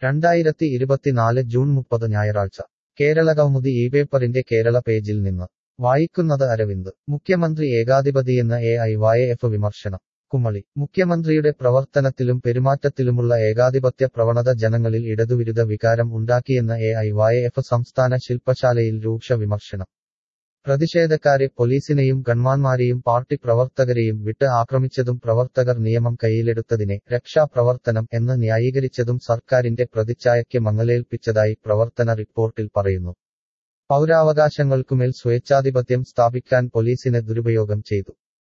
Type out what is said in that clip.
രണ്ടായിരത്തി ഇരുപത്തിനാല് ജൂൺ മുപ്പത് ഞായറാഴ്ച കേരള കൗമുദി ഈ പേപ്പറിന്റെ കേരള പേജിൽ നിന്ന് വായിക്കുന്നത് അരവിന്ദ് മുഖ്യമന്ത്രി ഏകാധിപതിയെന്ന എ ഐ വായ എഫ് വിമർശനം കുമളി മുഖ്യമന്ത്രിയുടെ പ്രവർത്തനത്തിലും പെരുമാറ്റത്തിലുമുള്ള ഏകാധിപത്യ പ്രവണത ജനങ്ങളിൽ ഇടതുവിരുദ്ധ വികാരം ഉണ്ടാക്കിയെന്ന എ ഐ വായ എഫ് സംസ്ഥാന ശില്പശാലയിൽ രൂക്ഷ വിമർശനം പ്രതിഷേധക്കാരെ പോലീസിനെയും ഗൺമാന്മാരെയും പാർട്ടി പ്രവർത്തകരെയും വിട്ട് ആക്രമിച്ചതും പ്രവർത്തകർ നിയമം കയ്യിലെടുത്തതിനെ രക്ഷാപ്രവർത്തനം എന്ന് ന്യായീകരിച്ചതും സർക്കാരിന്റെ പ്രതിച്ഛായയ്ക്ക് മങ്ങലേൽപ്പിച്ചതായി പ്രവർത്തന റിപ്പോർട്ടിൽ പറയുന്നു പൗരാവകാശങ്ങൾക്കുമേൽ സ്വേച്ഛാധിപത്യം സ്ഥാപിക്കാൻ പോലീസിനെ ദുരുപയോഗം ചെയ്തു